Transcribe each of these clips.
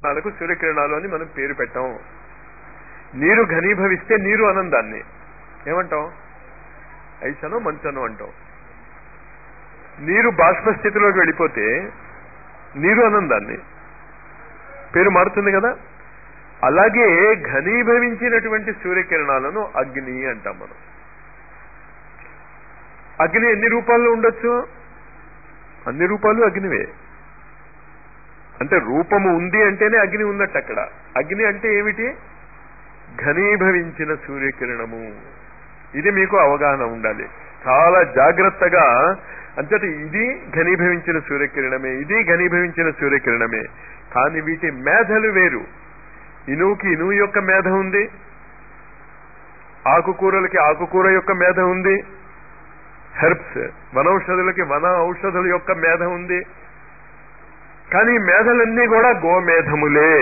కిరణాలకు సూర్యకిరణాలు అని మనం పేరు పెట్టాం నీరు ఘనీభవిస్తే నీరు అనం దాన్ని ఏమంటాం ఐసనో మంచనో అంటాం నీరు బాష్ప స్థితిలోకి వెళ్ళిపోతే నీరు అనం దాన్ని పేరు మారుతుంది కదా అలాగే ఘనీభవించినటువంటి సూర్యకిరణాలను అగ్ని అంటాం మనం అగ్ని ఎన్ని రూపాల్లో ఉండొచ్చు అన్ని రూపాలు అగ్నివే అంటే రూపము ఉంది అంటేనే అగ్ని ఉన్నట్టు అక్కడ అగ్ని అంటే ఏమిటి ఘనీభవించిన సూర్యకిరణము ఇది మీకు అవగాహన ఉండాలి చాలా జాగ్రత్తగా అంతటి ఇది ఘనీభవించిన సూర్యకిరణమే ఇది ఘనీభవించిన సూర్యకిరణమే కానీ వీటి మేధలు వేరు ఇనువుకి ఇనువు యొక్క మేధ ఉంది ఆకుకూరలకి ఆకుకూర యొక్క మేధ ఉంది హెర్బ్స్ వనౌషధులకి వన ఔషధుల యొక్క మేధ ఉంది కానీ ఈ మేధలన్నీ కూడా గోమేధములే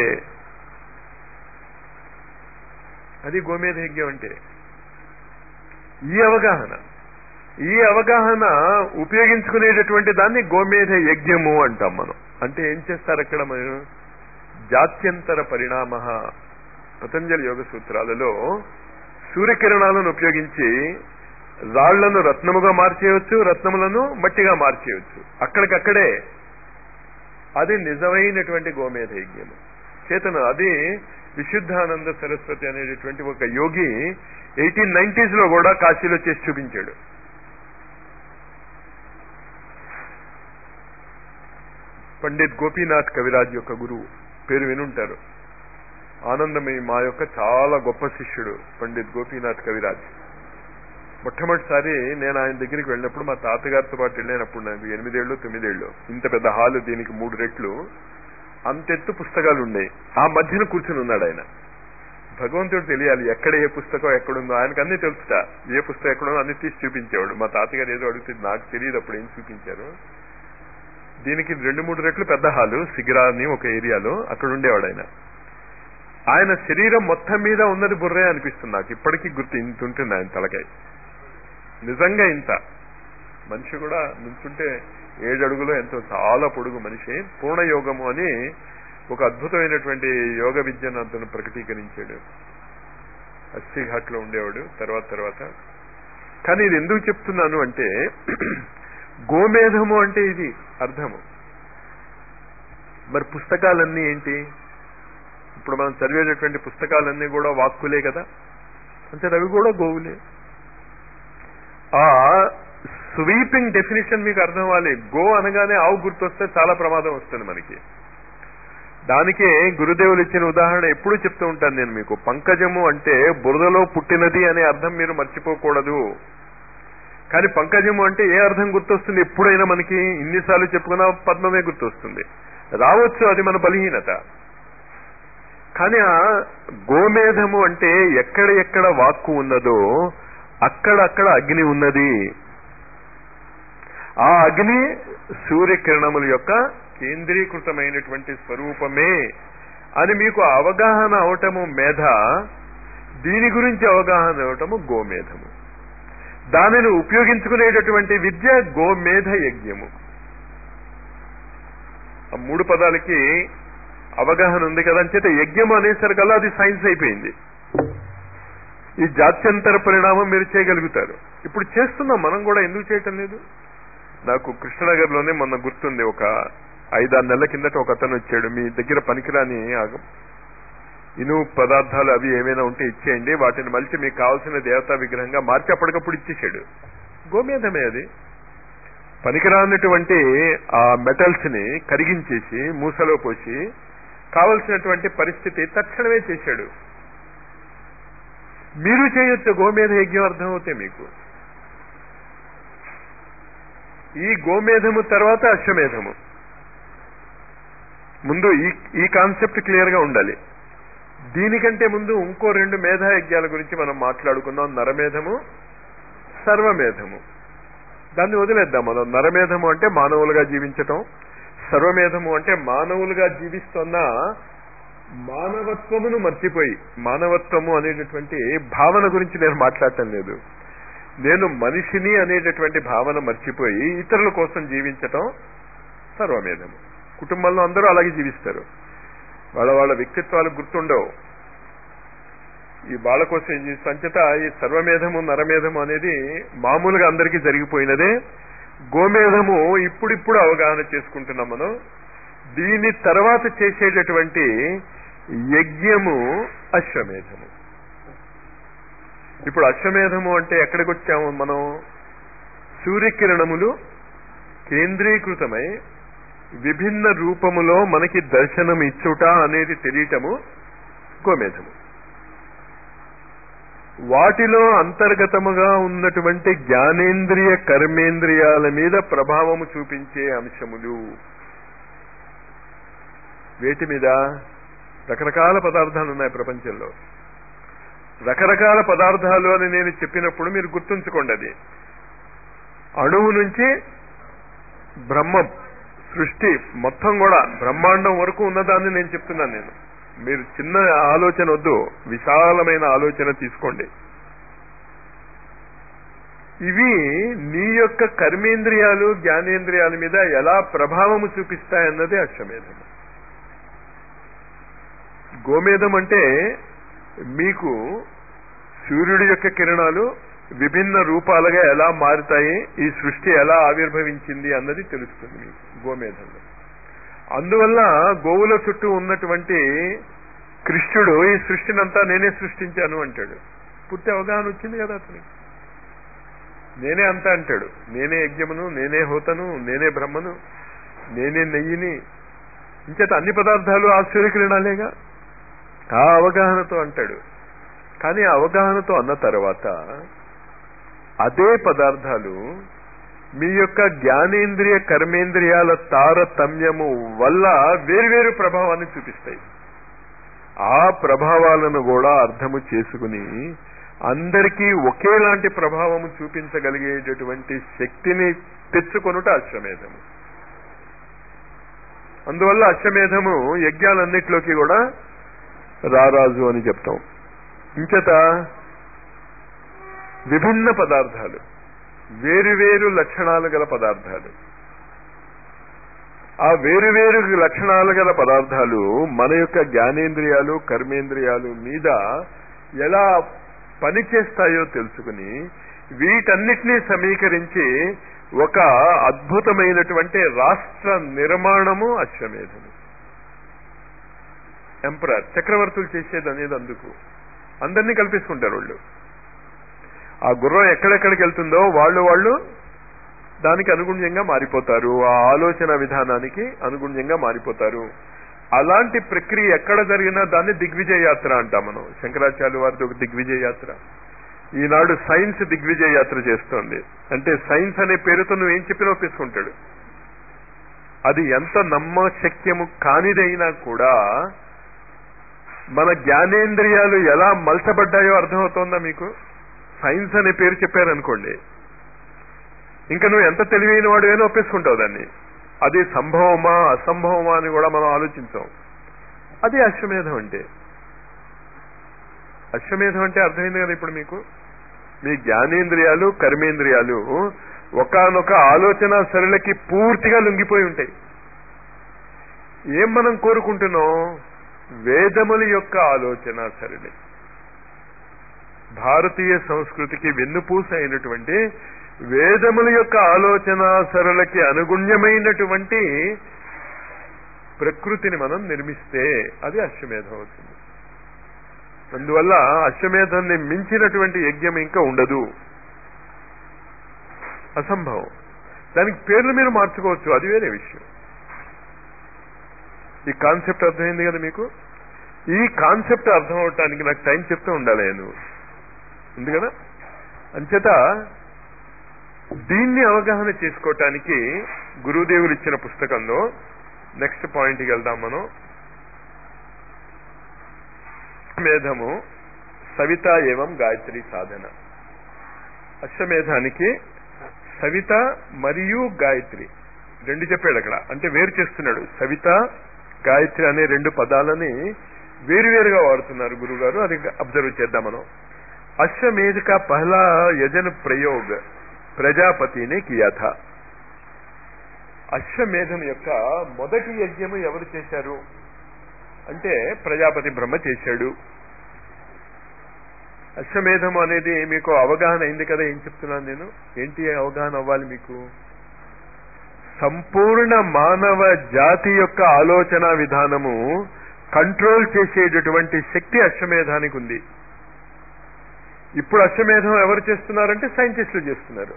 అది గోమేధ యజ్ఞం అంటే ఈ అవగాహన ఈ అవగాహన ఉపయోగించుకునేటటువంటి దాన్ని గోమేధ యజ్ఞము అంటాం మనం అంటే ఏం చేస్తారు అక్కడ మనం జాత్యంతర పరిణామ పతంజలి యోగ సూత్రాలలో సూర్యకిరణాలను ఉపయోగించి రాళ్లను రత్నముగా మార్చేయవచ్చు రత్నములను మట్టిగా మార్చేయవచ్చు అక్కడికక్కడే అది నిజమైనటువంటి గోమేధ యజ్ఞము చేతను అది విశుద్ధానంద సరస్వతి అనేటటువంటి ఒక యోగి ఎయిటీన్ నైన్టీస్ లో కూడా కాశీలో చేసి చూపించాడు పండిత్ గోపీనాథ్ కవిరాజ్ యొక్క గురువు పేరు వినుంటారు ఆనందమయ్య మా యొక్క చాలా గొప్ప శిష్యుడు పండిత్ గోపీనాథ్ కవిరాజ్ మొట్టమొదటిసారి నేను ఆయన దగ్గరికి వెళ్ళినప్పుడు మా తాతగారితో పాటు వెళ్ళినప్పుడు నాకు ఎనిమిదేళ్ళు తొమ్మిదేళ్ళు ఇంత పెద్ద హాలు దీనికి మూడు రెట్లు అంతెత్తు పుస్తకాలు ఉన్నాయి ఆ మధ్యన కూర్చుని ఉన్నాడు ఆయన భగవంతుడు తెలియాలి ఎక్కడ ఏ పుస్తకం ఎక్కడుందో ఆయనకు అన్ని తెలుసుట ఏ పుస్తకం ఎక్కడుందో అన్ని తీసి చూపించేవాడు మా తాతగారు ఏదో అడుగుతుంది నాకు తెలియదు అప్పుడు ఏం చూపించారు దీనికి రెండు మూడు రెట్లు పెద్ద హాలు సిగిరా అని ఒక ఏరియాలో అక్కడ ఉండేవాడు ఆయన ఆయన శరీరం మొత్తం మీద ఉన్నది బుర్రే అనిపిస్తుంది నాకు ఇప్పటికీ గుర్తు ఇంత ఉంటుంది ఆయన తలకాయ నిజంగా ఇంత మనిషి కూడా నుంచుంటే ఏడు అడుగులో ఎంతో చాలా పొడుగు మనిషి పూర్ణయోగము అని ఒక అద్భుతమైనటువంటి యోగ విద్యను అతను ప్రకటీకరించాడు అస్సి ఘాట్లో ఉండేవాడు తర్వాత తర్వాత కానీ ఇది ఎందుకు చెప్తున్నాను అంటే గోమేధము అంటే ఇది అర్థము మరి పుస్తకాలన్నీ ఏంటి ఇప్పుడు మనం చదివేటటువంటి పుస్తకాలన్నీ కూడా వాక్కులే కదా అంటే అవి కూడా గోవులే ఆ స్వీపింగ్ డెఫినేషన్ మీకు అర్థం అవ్వాలి గో అనగానే ఆవు గుర్తొస్తే చాలా ప్రమాదం వస్తుంది మనకి దానికే గురుదేవులు ఇచ్చిన ఉదాహరణ ఎప్పుడు చెప్తూ ఉంటాను నేను మీకు పంకజము అంటే బురదలో పుట్టినది అనే అర్థం మీరు మర్చిపోకూడదు కానీ పంకజము అంటే ఏ అర్థం గుర్తొస్తుంది ఎప్పుడైనా మనకి ఇన్నిసార్లు చెప్పుకున్నా పద్మమే గుర్తొస్తుంది రావచ్చు అది మన బలహీనత కానీ ఆ గోమేధము అంటే ఎక్కడ ఎక్కడ వాక్కు ఉన్నదో అక్కడక్కడ అగ్ని ఉన్నది ఆ అగ్ని సూర్యకిరణముల యొక్క కేంద్రీకృతమైనటువంటి స్వరూపమే అని మీకు అవగాహన అవటము మేధ దీని గురించి అవగాహన అవటము గోమేధము దానిని ఉపయోగించుకునేటటువంటి విద్య గోమేధ యజ్ఞము ఆ మూడు పదాలకి అవగాహన ఉంది కదా అని చేత యజ్ఞం అనేసరికల్లా అది సైన్స్ అయిపోయింది ఈ జాత్యంతర పరిణామం మీరు చేయగలుగుతారు ఇప్పుడు చేస్తున్నాం మనం కూడా ఎందుకు చేయటం లేదు నాకు కృష్ణనగర్ లోనే మొన్న గుర్తుంది ఒక ఐదారు నెలల కిందట ఒక అతను వచ్చాడు మీ దగ్గర పనికిరాని ఇను పదార్థాలు అవి ఏమైనా ఉంటే ఇచ్చేయండి వాటిని మలిచి మీకు కావాల్సిన దేవతా విగ్రహంగా మార్చి అప్పటికప్పుడు ఇచ్చేసాడు గోమేధమే అది పనికిరానటువంటి ఆ మెటల్స్ ని కరిగించేసి మూసలో పోసి కావలసినటువంటి పరిస్థితి తక్షణమే చేశాడు మీరు చేయొచ్చు గోమేధ యజ్ఞం అర్థమవుతే మీకు ఈ గోమేధము తర్వాత అశ్వమేధము ముందు ఈ ఈ కాన్సెప్ట్ క్లియర్ గా ఉండాలి దీనికంటే ముందు ఇంకో రెండు మేధాయజ్ఞాల గురించి మనం మాట్లాడుకుందాం నరమేధము సర్వమేధము దాన్ని వదిలేద్దాం మనం నరమేధము అంటే మానవులుగా జీవించటం సర్వమేధము అంటే మానవులుగా జీవిస్తున్న మానవత్వమును మర్చిపోయి మానవత్వము అనేటటువంటి భావన గురించి నేను మాట్లాడటం లేదు నేను మనిషిని అనేటటువంటి భావన మర్చిపోయి ఇతరుల కోసం జీవించటం సర్వమేధము కుటుంబంలో అందరూ అలాగే జీవిస్తారు వాళ్ళ వాళ్ళ వ్యక్తిత్వాలు గుర్తుండవు ఈ బాల కోసం ఈ సంచత ఈ సర్వమేధము నరమేధము అనేది మామూలుగా అందరికీ జరిగిపోయినదే గోమేధము ఇప్పుడిప్పుడు అవగాహన చేసుకుంటున్నాం మనం దీని తర్వాత చేసేటటువంటి యజ్ఞము అశ్వమేధము ఇప్పుడు అశ్వమేధము అంటే ఎక్కడికి వచ్చాము మనం సూర్యకిరణములు కేంద్రీకృతమై విభిన్న రూపములో మనకి దర్శనం ఇచ్చుట అనేది తెలియటము గోమేధము వాటిలో అంతర్గతముగా ఉన్నటువంటి జ్ఞానేంద్రియ కర్మేంద్రియాల మీద ప్రభావము చూపించే అంశములు వేటి మీద రకరకాల పదార్థాలు ఉన్నాయి ప్రపంచంలో రకరకాల పదార్థాలు అని నేను చెప్పినప్పుడు మీరు గుర్తుంచుకోండి అది అణువు నుంచి బ్రహ్మం సృష్టి మొత్తం కూడా బ్రహ్మాండం వరకు ఉన్నదాన్ని నేను చెప్తున్నాను నేను మీరు చిన్న ఆలోచన వద్దు విశాలమైన ఆలోచన తీసుకోండి ఇవి నీ యొక్క కర్మేంద్రియాలు జ్ఞానేంద్రియాల మీద ఎలా ప్రభావము చూపిస్తాయన్నది అశ్వమేధము గోమేధం అంటే మీకు సూర్యుడి యొక్క కిరణాలు విభిన్న రూపాలుగా ఎలా మారుతాయి ఈ సృష్టి ఎలా ఆవిర్భవించింది అన్నది తెలుస్తుంది మీకు గోమేధంలో అందువల్ల గోవుల చుట్టూ ఉన్నటువంటి కృష్ణుడు ఈ సృష్టినంతా నేనే సృష్టించాను అంటాడు పూర్తి అవగాహన వచ్చింది కదా అతనికి నేనే అంతా అంటాడు నేనే యజ్ఞమును నేనే హోతను నేనే బ్రహ్మను నేనే నెయ్యిని ఇంచేత అన్ని పదార్థాలు ఆ సూర్యకిరణాలేగా ఆ అవగాహనతో అంటాడు కానీ ఆ అవగాహనతో అన్న తర్వాత అదే పదార్థాలు మీ యొక్క జ్ఞానేంద్రియ కర్మేంద్రియాల తారతమ్యము వల్ల వేరువేరు ప్రభావాన్ని చూపిస్తాయి ఆ ప్రభావాలను కూడా అర్థము చేసుకుని అందరికీ ఒకేలాంటి ప్రభావము చూపించగలిగేటటువంటి శక్తిని తెచ్చుకొనుట అశ్వమేధము అందువల్ల అశ్వమేధము యజ్ఞాలన్నిటిలోకి కూడా రారాజు అని చెప్తాం ఇంచేత విభిన్న పదార్థాలు వేరువేరు లక్షణాలు గల పదార్థాలు ఆ వేరువేరు లక్షణాలు గల పదార్థాలు మన యొక్క జ్ఞానేంద్రియాలు కర్మేంద్రియాలు మీద ఎలా పనిచేస్తాయో తెలుసుకుని వీటన్నిటినీ సమీకరించి ఒక అద్భుతమైనటువంటి రాష్ట్ర నిర్మాణము అశ్వమేధము ఎంపరర్ చక్రవర్తులు చేసేది అనేది అందుకు అందరినీ కల్పించుకుంటారు వాళ్ళు ఆ గుర్రం ఎక్కడెక్కడికి వెళ్తుందో వాళ్ళు వాళ్ళు దానికి అనుగుణ్యంగా మారిపోతారు ఆ ఆలోచన విధానానికి అనుగుణ్యంగా మారిపోతారు అలాంటి ప్రక్రియ ఎక్కడ జరిగినా దాన్ని దిగ్విజయ యాత్ర అంటాం మనం శంకరాచార్య వారిది ఒక దిగ్విజయ యాత్ర ఈనాడు సైన్స్ దిగ్విజయ యాత్ర చేస్తోంది అంటే సైన్స్ అనే పేరుతో నువ్వు ఏం చెప్పినా ఒప్పించుకుంటాడు అది ఎంత నమ్మశక్యము కానిదైనా కూడా మన జ్ఞానేంద్రియాలు ఎలా మలచబడ్డాయో అర్థమవుతోందా మీకు సైన్స్ అనే పేరు చెప్పారనుకోండి ఇంకా నువ్వు ఎంత తెలివైన వాడువైనా ఒప్పేసుకుంటావు దాన్ని అది సంభవమా అసంభవమా అని కూడా మనం ఆలోచించాం అది అశ్వమేధం అంటే అశ్వమేధం అంటే అర్థమైంది కదా ఇప్పుడు మీకు మీ జ్ఞానేంద్రియాలు కర్మేంద్రియాలు ఒకనొక ఆలోచన సరళకి పూర్తిగా లొంగిపోయి ఉంటాయి ఏం మనం కోరుకుంటున్నాం వేదముల యొక్క ఆలోచన సరళి భారతీయ సంస్కృతికి వెన్నుపూస అయినటువంటి వేదముల యొక్క ఆలోచన సరళకి అనుగుణ్యమైనటువంటి ప్రకృతిని మనం నిర్మిస్తే అది అశ్వమేధం అవుతుంది అందువల్ల అశ్వమేధాన్ని మించినటువంటి యజ్ఞం ఇంకా ఉండదు అసంభవం దానికి పేర్లు మీరు మార్చుకోవచ్చు అది వేరే విషయం ఈ కాన్సెప్ట్ అర్థమైంది కదా మీకు ఈ కాన్సెప్ట్ అర్థం అవటానికి నాకు టైం చెప్తూ ఉండాలి నేను ఉంది కదా అంచేత దీన్ని అవగాహన చేసుకోవటానికి గురుదేవులు ఇచ్చిన పుస్తకంలో నెక్స్ట్ పాయింట్కి వెళ్దాం మనం మేధము సవిత ఏవం గాయత్రి సాధన అశ్వమేధానికి సవిత మరియు గాయత్రి రెండు చెప్పాడు అక్కడ అంటే వేరు చేస్తున్నాడు సవిత గాయత్రి అనే రెండు పదాలని వేరువేరుగా వాడుతున్నారు గురుగారు అది అబ్జర్వ్ చేద్దాం మనం अश्वमेध का पहला यजन प्रयोग ప్రజాపతిని కియాథ అశ్వమేధం యొక్క మొదటి యజ్ఞము ఎవరు చేశారు అంటే ప్రజాపతి బ్రహ్మ చేశాడు అశ్వమేధం అనేది మీకు అవగాహన అయింది కదా ఏం చెప్తున్నాను నేను ఏంటి అవగాహన అవ్వాలి మీకు సంపూర్ణ మానవ జాతి యొక్క ఆలోచన విధానము కంట్రోల్ చేసేటటువంటి శక్తి అశ్వమేధానికి ఉంది ఇప్పుడు అశ్వమేధం ఎవరు చేస్తున్నారంటే సైంటిస్టులు చేస్తున్నారు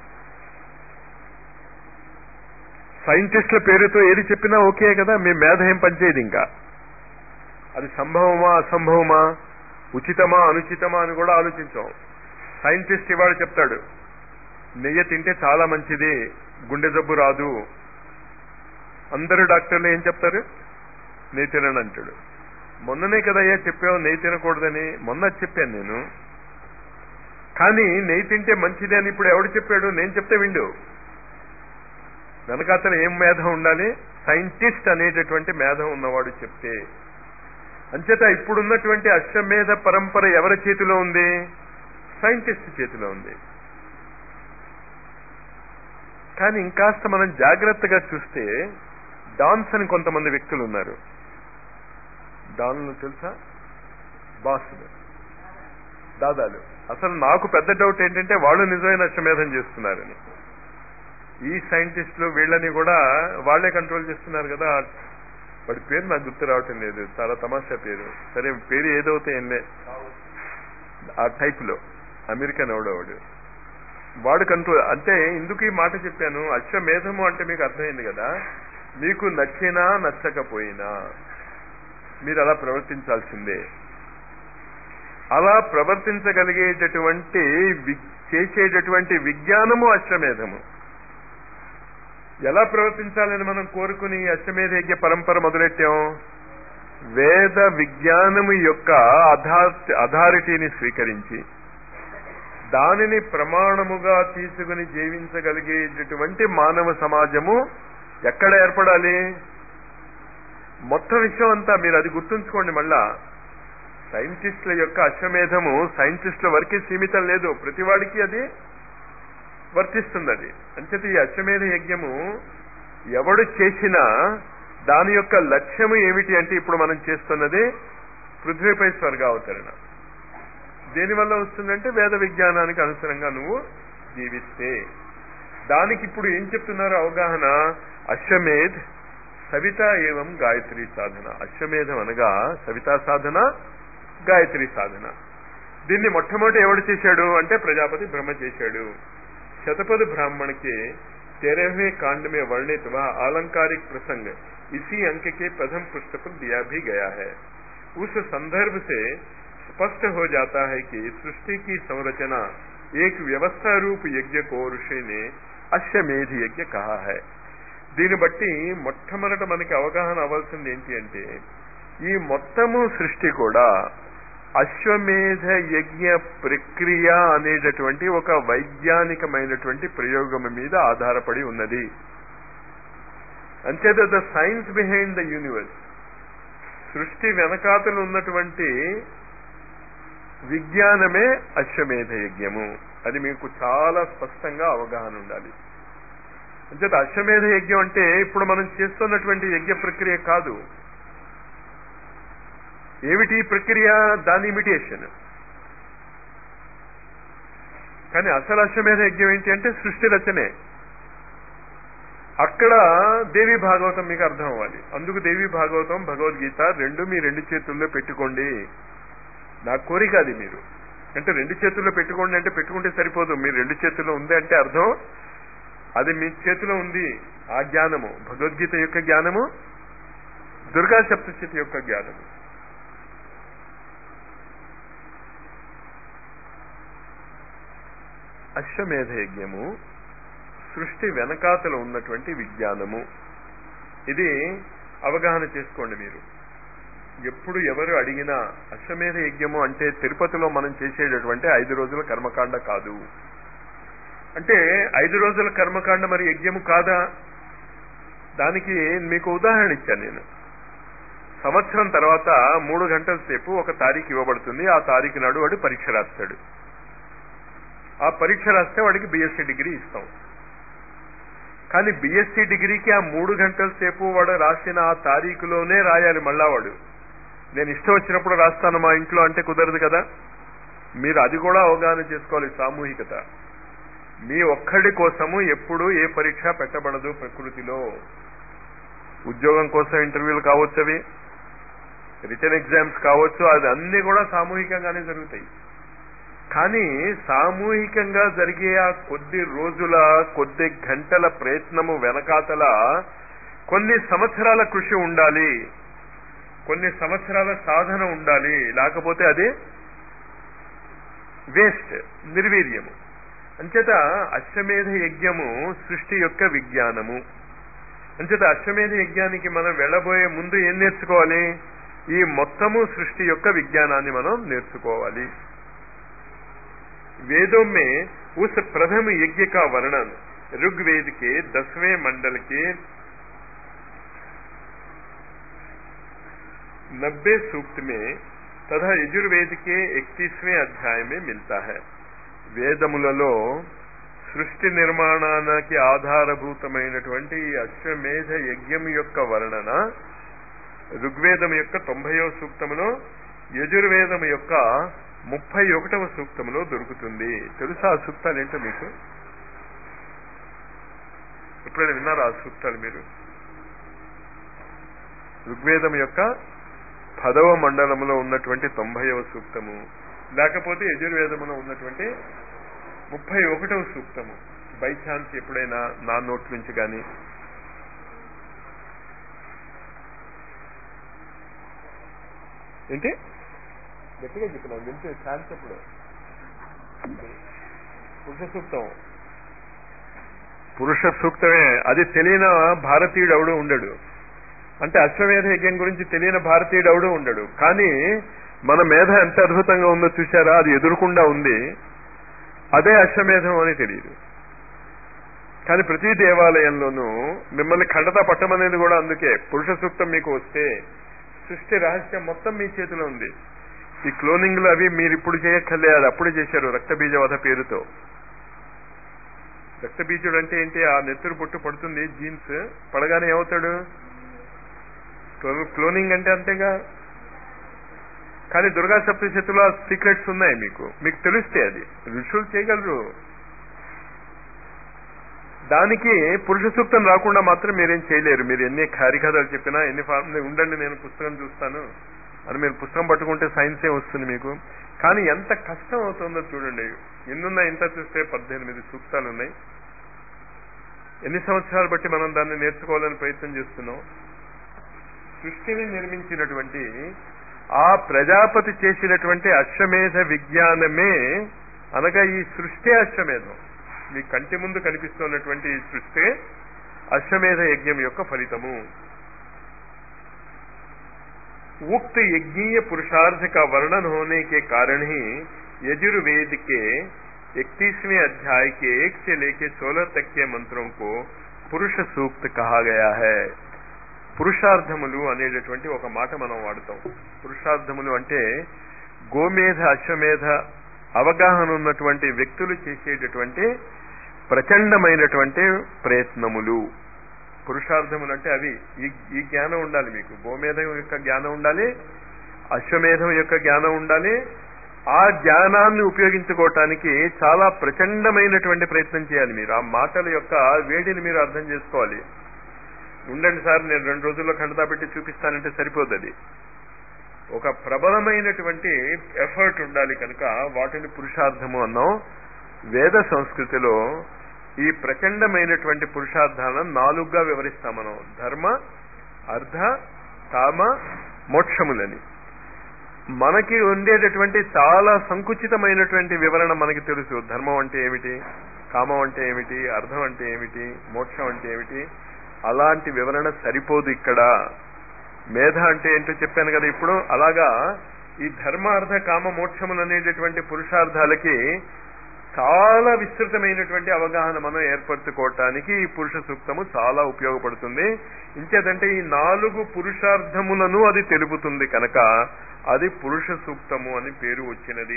సైంటిస్టుల పేరుతో ఏది చెప్పినా ఓకే కదా మీ మేధ ఏం పనిచేయదు ఇంకా అది సంభవమా అసంభవమా ఉచితమా అనుచితమా అని కూడా ఆలోచించాం సైంటిస్ట్ ఇవాళ చెప్తాడు నెయ్యి తింటే చాలా మంచిది గుండె జబ్బు రాదు అందరు డాక్టర్లు ఏం చెప్తారు నెయ్యి తినని అంటాడు మొన్ననే కదయ్యా చెప్పావు నెయ్యి తినకూడదని మొన్న చెప్పాను నేను కానీ నెయ్యి తింటే మంచిది అని ఇప్పుడు ఎవడు చెప్పాడు నేను చెప్తే విండు వెనకాతల ఏం మేధం ఉండాలి సైంటిస్ట్ అనేటటువంటి మేధం ఉన్నవాడు చెప్తే అంచేత ఇప్పుడున్నటువంటి అశ్వమేధ పరంపర ఎవరి చేతిలో ఉంది సైంటిస్ట్ చేతిలో ఉంది కానీ ఇంకాస్త మనం జాగ్రత్తగా చూస్తే డాన్స్ అని కొంతమంది వ్యక్తులు ఉన్నారు డాన్లు తెలుసా బాసులు దాదాలు అసలు నాకు పెద్ద డౌట్ ఏంటంటే వాళ్ళు నిజమైన అశ్వమేధం చేస్తున్నారని ఈ సైంటిస్టులు వీళ్ళని కూడా వాళ్లే కంట్రోల్ చేస్తున్నారు కదా వాడి పేరు నాకు గుర్తు రావటం లేదు చాలా తమాషా పేరు సరే పేరు ఏదవుతే ఏంలే ఆ టైప్ లో అమెరికన్ ఎవడవాడు వాడు కంట్రోల్ అంటే ఎందుకు ఈ మాట చెప్పాను అశ్వమేధము అంటే మీకు అర్థమైంది కదా మీకు నచ్చినా నచ్చకపోయినా మీరు అలా ప్రవర్తించాల్సిందే అలా ప్రవర్తించగలిగేటటువంటి చేసేటటువంటి విజ్ఞానము అశ్వమేధము ఎలా ప్రవర్తించాలని మనం కోరుకుని అశ్వమేధ యజ్ఞ పరంపర మొదలెట్టాం వేద విజ్ఞానము యొక్క అథారిటీని స్వీకరించి దానిని ప్రమాణముగా తీసుకుని జీవించగలిగేటటువంటి మానవ సమాజము ఎక్కడ ఏర్పడాలి మొత్తం విషయం అంతా మీరు అది గుర్తుంచుకోండి మళ్ళా సైంటిస్టుల యొక్క అశ్వమేధము సైంటిస్టుల వరకే సీమితం లేదు ప్రతివాడికి అది వర్తిస్తుంది అది అంచేత ఈ అశ్వమేధ యజ్ఞము ఎవడు చేసినా దాని యొక్క లక్ష్యము ఏమిటి అంటే ఇప్పుడు మనం చేస్తున్నది పృథ్వీపై స్వర్గావతరణ దేనివల్ల వస్తుందంటే వేద విజ్ఞానానికి అనుసరంగా నువ్వు జీవిస్తే దానికి ఇప్పుడు ఏం చెప్తున్నారు అవగాహన అశ్వమేధ్ సవిత ఏవం గాయత్రి సాధన అశ్వమేధం అనగా సవితా సాధన గాయత్రి సాధన దీన్ని మొట్టమొదటి ఎవడు చేశాడు అంటే ప్రజాపతి బ్రహ్మ చేశాడు शतपथ ब्राह्मण के तेरहवें कांड में वर्णित वह आलंकारिक प्रसंग इसी अंक के प्रथम पृष्ठ पर दिया भी गया है उस संदर्भ से स्पष्ट हो जाता है कि सृष्टि की संरचना एक व्यवस्था रूप यज्ञ को ऋषि ने అశ్వమేధ యజ్ఞ కహా హై దీన్ని బట్టి మొట్టమొదట మనకి అవగాహన అవ్వాల్సింది ఏంటి అంటే ఈ మొత్తము సృష్టి కూడా అశ్వమేధ యజ్ఞ ప్రక్రియ అనేటటువంటి ఒక వైజ్ఞానికమైనటువంటి ప్రయోగం మీద ఆధారపడి ఉన్నది అంచేత the science behind the universe సృష్టి వెనకాతలు ఉన్నటువంటి విజ్ఞానమే అశ్వమేధ యజ్ఞము అది మీకు చాలా స్పష్టంగా అవగాహన ఉండాలి అంచేత అశ్వమేధ యజ్ఞం అంటే ఇప్పుడు మనం చేస్తున్నటువంటి యజ్ఞ ప్రక్రియ కాదు ఏమిటి ప్రక్రియ దాని ఇమిటేషన్ కానీ అసలు అశ్వమేధ యజ్ఞం ఏంటి అంటే సృష్టి రచనే అక్కడ దేవి భాగవతం మీకు అర్థం అవ్వాలి అందుకు దేవి భాగవతం భగవద్గీత రెండు మీ రెండు చేతుల్లో పెట్టుకోండి నా కోరిక అది మీరు అంటే రెండు చేతుల్లో పెట్టుకోండి అంటే పెట్టుకుంటే సరిపోదు మీరు రెండు చేతుల్లో ఉంది అంటే అర్థం అది మీ చేతిలో ఉంది ఆ జ్ఞానము భగవద్గీత యొక్క జ్ఞానము దుర్గా సప్తశతి యొక్క జ్ఞానము అశ్వమేధ యజ్ఞము సృష్టి వెనకాతలు ఉన్నటువంటి విజ్ఞానము ఇది అవగాహన చేసుకోండి మీరు ఎప్పుడు ఎవరు అడిగినా అశ్వమేధ యజ్ఞము అంటే తిరుపతిలో మనం చేసేటటువంటి ఐదు రోజుల కర్మకాండ కాదు అంటే ఐదు రోజుల కర్మకాండ మరి యజ్ఞము కాదా దానికి మీకు ఉదాహరణ ఇచ్చాను నేను సంవత్సరం తర్వాత మూడు గంటల సేపు ఒక తారీఖు ఇవ్వబడుతుంది ఆ తారీఖు నాడు వాడు పరీక్ష రాస్తాడు ఆ పరీక్ష రాస్తే వాడికి బిఎస్సీ డిగ్రీ ఇస్తాం కానీ బిఎస్సీ డిగ్రీకి ఆ మూడు గంటల సేపు వాడు రాసిన ఆ తారీఖులోనే రాయాలి మళ్ళా వాడు నేను ఇష్టం వచ్చినప్పుడు రాస్తాను మా ఇంట్లో అంటే కుదరదు కదా మీరు అది కూడా అవగాహన చేసుకోవాలి సామూహికత మీ ఒక్కడి కోసము ఎప్పుడు ఏ పరీక్ష పెట్టబడదు ప్రకృతిలో ఉద్యోగం కోసం ఇంటర్వ్యూలు కావచ్చు అవి రిటర్న్ ఎగ్జామ్స్ కావచ్చు అది అన్ని కూడా సామూహికంగానే జరుగుతాయి కానీ సామూహికంగా జరిగే ఆ కొద్ది రోజుల కొద్ది గంటల ప్రయత్నము వెనకాతల కొన్ని సంవత్సరాల కృషి ఉండాలి కొన్ని సంవత్సరాల సాధన ఉండాలి లేకపోతే అది వేస్ట్ నిర్వీర్యము అంచేత అశ్వమేధ యజ్ఞము సృష్టి యొక్క విజ్ఞానము అంచేత అశ్వమేధ యజ్ఞానికి మనం వెళ్ళబోయే ముందు ఏం నేర్చుకోవాలి ఈ మొత్తము సృష్టి యొక్క విజ్ఞానాన్ని మనం నేర్చుకోవాలి वेदों में उस प्रथम यज्ञ का वर्णन ऋग्वेद के दसवें मंडल के नब्बे सूक्त में तथा यजुर्वेद के इकतीसवें अध्याय में मिलता है వేదములలో సృష్టి నిర్మాణానికి ఆధారభూతమైనటువంటి ఈ అశ్వమేధ యజ్ఞం యొక్క వర్ణన ఋగ్వేదం యొక్క తొంభయో సూక్తములో యజుర్వేదం యొక్క ముప్పై ఒకటవ సూక్తంలో దొరుకుతుంది తెలుసా ఆ సూక్తాలు ఏంటో మీకు ఎప్పుడైనా విన్నారా ఆ సూక్తాలు మీరు ఋగ్వేదం యొక్క పదవ మండలంలో ఉన్నటువంటి తొంభైవ సూక్తము లేకపోతే యజుర్వేదములో ఉన్నటువంటి ముప్పై ఒకటవ సూక్తము బై ఛాన్స్ ఎప్పుడైనా నా నోట్ నుంచి కానీ ఏంటి గట్టిగా చెప్పినాం వింటే ఛాన్స్ ఎప్పుడు పురుష సూక్తం పురుష సూక్తమే అది తెలియని భారతీయుడు ఎవడు ఉండడు అంటే అశ్వమేధ యజ్ఞం గురించి తెలియని భారతీయుడు ఎవడు ఉండడు కానీ మన మేధ ఎంత అద్భుతంగా ఉందో చూసారా అది ఎదురుకుండా ఉంది అదే అశ్వమేధం అని తెలియదు కానీ ప్రతి దేవాలయంలోనూ మిమ్మల్ని ఖండత పట్టమనేది కూడా అందుకే పురుష సూక్తం మీకు వస్తే సృష్టి రహస్యం మొత్తం మీ చేతిలో ఉంది ఈ క్లోనింగ్లు అవి మీరు ఇప్పుడు చేయక్కర్లే అది అప్పుడు చేశారు రక్తబీజవధ పేరుతో రక్తబీజుడు అంటే ఏంటి ఆ నెత్తురు పొట్టు పడుతుంది జీన్స్ పడగానే ఏమవుతాడు క్లోనింగ్ అంటే అంతేగా కానీ దుర్గా సప్తశతిలో సీక్రెట్స్ ఉన్నాయి మీకు మీకు తెలిస్తే అది ఋషులు చేయగలరు దానికి పురుష సూక్తం రాకుండా మాత్రం మీరేం చేయలేరు మీరు ఎన్ని హరికథలు చెప్పినా ఎన్ని ఫార్మ్ ఉండండి నేను పుస్తకం చూస్తాను అని మీరు పుస్తకం పట్టుకుంటే సైన్సే వస్తుంది మీకు కానీ ఎంత కష్టం అవుతుందో చూడండి ఎన్నున్నా ఇంత చూస్తే పద్దెనిమిది సూక్తాలు ఉన్నాయి ఎన్ని సంవత్సరాలు బట్టి మనం దాన్ని నేర్చుకోవాలని ప్రయత్నం చేస్తున్నాం సృష్టిని నిర్మించినటువంటి ఆ ప్రజాపతి చేసినటువంటి అశ్వమేధ విజ్ఞానమే అనగా ఈ సృష్టి అశ్వమేధం మీ కంటి ముందు కనిపిస్తున్నటువంటి ఈ సృష్టి అశ్వమేధ యజ్ఞం యొక్క ఫలితము उक्त यज्ञीय पुरुषार्थ का वर्णन होने के कारण ही यजुर्वेद के इकतीसवें अध्याय के एक से लेकर सोलह तक के मंत्रों को పురుష సూక్త్ కహా గయా హై పురుషార్థములు అనేటటువంటి ఒక మాట మనం వాడుతాం పురుషార్థములు అంటే గోమేధ అశ్వమేధ అవగాహన ఉన్నటువంటి వ్యక్తులు చేసేటటువంటి ప్రచండమైనటువంటి ప్రయత్నములు పురుషార్థములు అంటే అవి ఈ ఈ జ్ఞానం ఉండాలి మీకు గోమేధం యొక్క జ్ఞానం ఉండాలి అశ్వమేధం యొక్క జ్ఞానం ఉండాలి ఆ జ్ఞానాన్ని ఉపయోగించుకోవటానికి చాలా ప్రచండమైనటువంటి ప్రయత్నం చేయాలి మీరు ఆ మాటల యొక్క వేడిని మీరు అర్థం చేసుకోవాలి ఉండండి సార్ నేను రెండు రోజుల్లో ఖండతా పెట్టి చూపిస్తానంటే సరిపోదు అది ఒక ప్రబలమైనటువంటి ఎఫర్ట్ ఉండాలి కనుక వాటిని పురుషార్థము అన్నాం వేద సంస్కృతిలో ఈ ప్రచండమైనటువంటి పురుషార్థాలను నాలుగుగా వివరిస్తాం మనం ధర్మ అర్ధ కామ మోక్షములని మనకి ఉండేటటువంటి చాలా సంకుచితమైనటువంటి వివరణ మనకి తెలుసు ధర్మం అంటే ఏమిటి కామం అంటే ఏమిటి అర్థం అంటే ఏమిటి మోక్షం అంటే ఏమిటి అలాంటి వివరణ సరిపోదు ఇక్కడ మేధ అంటే ఏంటో చెప్పాను కదా ఇప్పుడు అలాగా ఈ ధర్మార్థ కామ మోక్షములు అనేటటువంటి పురుషార్థాలకి చాలా విస్తృతమైనటువంటి అవగాహన మనం ఏర్పరచుకోవటానికి ఈ పురుష సూక్తము చాలా ఉపయోగపడుతుంది ఇంకేదంటే ఈ నాలుగు పురుషార్థములను అది తెలుపుతుంది కనుక అది పురుష సూక్తము అని పేరు వచ్చినది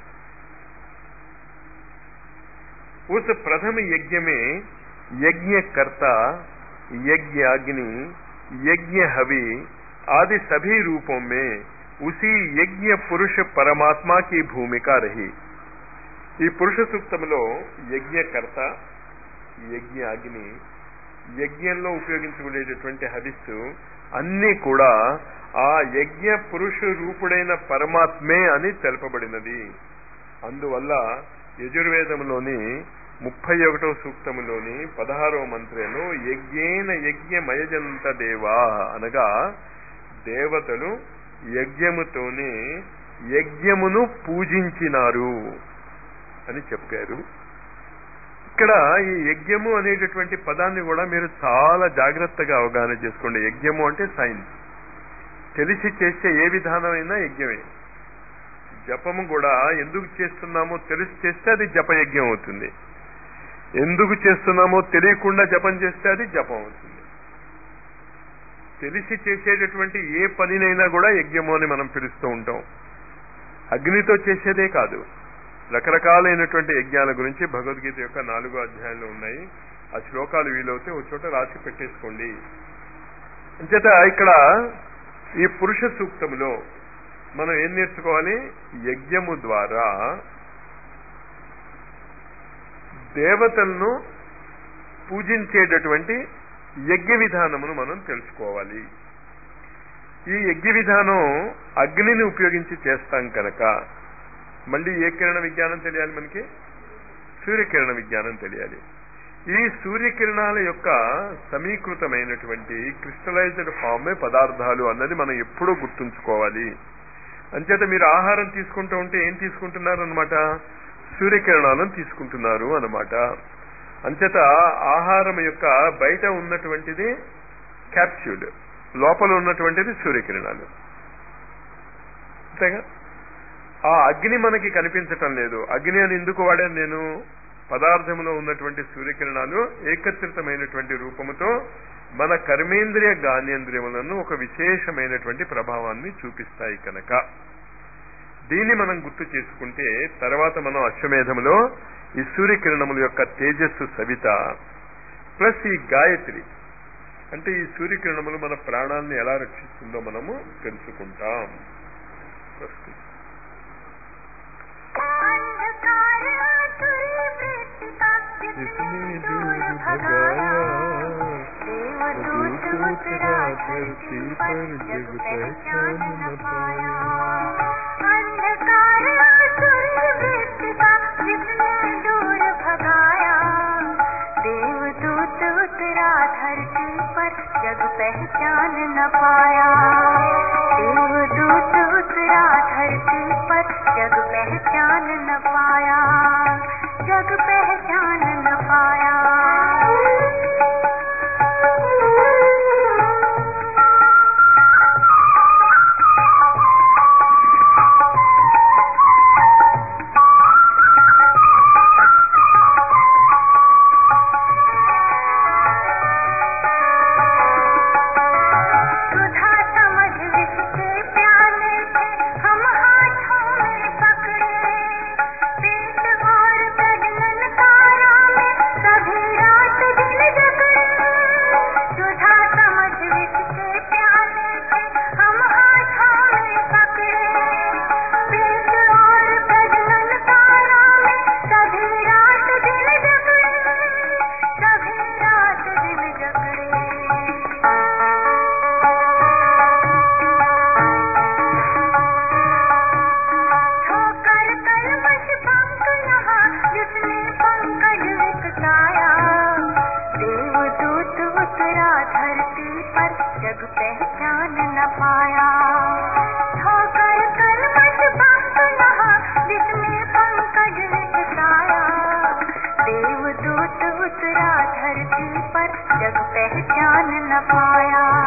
उस प्रथम यज्ञ में यज्ञकर्ता यज्ञ अग्नि यज्ञ हवि आदि सभी रूपों में ఉసి యజ్ఞ పురుష పరమాత్మ కి భూమిక రహి ఈ పురుష సూక్తంలో యజ్ఞకర్త యజ్ఞ అగ్ని యజ్ఞంలో ఉపయోగించుకునేటటువంటి హవిస్సు అన్నీ కూడా ఆ యజ్ఞ పురుష రూపుడైన పరమాత్మే అని తెలపబడినది అందువల్ల యజుర్వేదంలోని ముప్పై ఒకటో సూక్తములోని పదహారవ మంత్రంలో యజ్ఞేన యజ్ఞమయజంత దేవా అనగా దేవతలు యజ్ఞముతోనే యజ్ఞమును పూజించినారు అని చెప్పారు ఇక్కడ ఈ యజ్ఞము అనేటటువంటి పదాన్ని కూడా మీరు చాలా జాగ్రత్తగా అవగాహన చేసుకోండి యజ్ఞము అంటే సైన్స్ తెలిసి చేసే ఏ విధానమైనా యజ్ఞమే జపము కూడా ఎందుకు చేస్తున్నామో తెలిసి చేస్తే అది జపయజ్ఞం అవుతుంది ఎందుకు చేస్తున్నామో తెలియకుండా జపం చేస్తే అది జపం అవుతుంది తెలిసి చేసేటటువంటి ఏ పనినైనా కూడా యజ్ఞము అని మనం పిలుస్తూ ఉంటాం అగ్నితో చేసేదే కాదు రకరకాలైనటువంటి యజ్ఞాల గురించి భగవద్గీత యొక్క నాలుగో అధ్యాయంలో ఉన్నాయి ఆ శ్లోకాలు వీలవుతే ఒక చోట రాసి పెట్టేసుకోండి అంచేత ఇక్కడ ఈ పురుష సూక్తములో మనం ఏం నేర్చుకోవాలి యజ్ఞము ద్వారా దేవతలను పూజించేటటువంటి యజ్ఞ విధానమును మనం తెలుసుకోవాలి ఈ యజ్ఞ విధానం అగ్నిని ఉపయోగించి చేస్తాం కనుక మళ్ళీ ఏ కిరణ విజ్ఞానం తెలియాలి మనకి సూర్యకిరణ విజ్ఞానం తెలియాలి ఈ సూర్యకిరణాల యొక్క సమీకృతమైనటువంటి క్రిస్టలైజ్డ్ ఫామే పదార్థాలు అన్నది మనం ఎప్పుడూ గుర్తుంచుకోవాలి అంచేత మీరు ఆహారం తీసుకుంటూ ఉంటే ఏం తీసుకుంటున్నారు అనమాట సూర్యకిరణాలను తీసుకుంటున్నారు అనమాట అంచేత ఆహారం యొక్క బయట ఉన్నటువంటిది క్యాప్స్యూల్ లోపల ఉన్నటువంటిది సూర్యకిరణాలు అంతేగా ఆ అగ్ని మనకి కనిపించటం లేదు అగ్ని అని ఎందుకు వాడాను నేను పదార్థంలో ఉన్నటువంటి సూర్యకిరణాలు ఏకత్రితమైనటువంటి రూపముతో మన కర్మేంద్రియ గానేంద్రియములను ఒక విశేషమైనటువంటి ప్రభావాన్ని చూపిస్తాయి కనుక దీన్ని మనం గుర్తు చేసుకుంటే తర్వాత మనం అశ్వమేధములో ఈ సూర్యకిరణముల యొక్క తేజస్సు సవిత ప్లస్ ఈ గాయత్రి అంటే ఈ సూర్యకిరణములు మన ప్రాణాలను ఎలా రక్షిస్తుందో మనము తెలుసుకుంటాం ప్రస్తుతం जिसने दूर भगाया देवदूत उतरा धरती पर जग पहचान न पाया अंधकार सूर्य वृत्ति का जिसने दूर भगाया देवदूत उतरा धरती पर जग पहचान न पाया देवदूत उतरा धरती पर जग पहचान न पाया जग पहचान न पाया सुधा समझ विष के प्याले थे हम हाथों में पकड़े पेट और प्रजनन तारा में सभी रात दिन जगड़े सुधा समझ विष के प्याले थे हम हाथों में पकड़े पेट और प्रजनन तारा में सभी रात दिन जगड़े सभी रात दिन जगड़े ठोकर कलमश पंख यहाँ जिसने पंकज विकसाया देवदूत उतरा धरती पर जग पहचान न पाया ठोकर कलमश पंख यहाँ जिसने पंकज विकसाया देवदूत उतरा धरती पर जग पहचान न पाया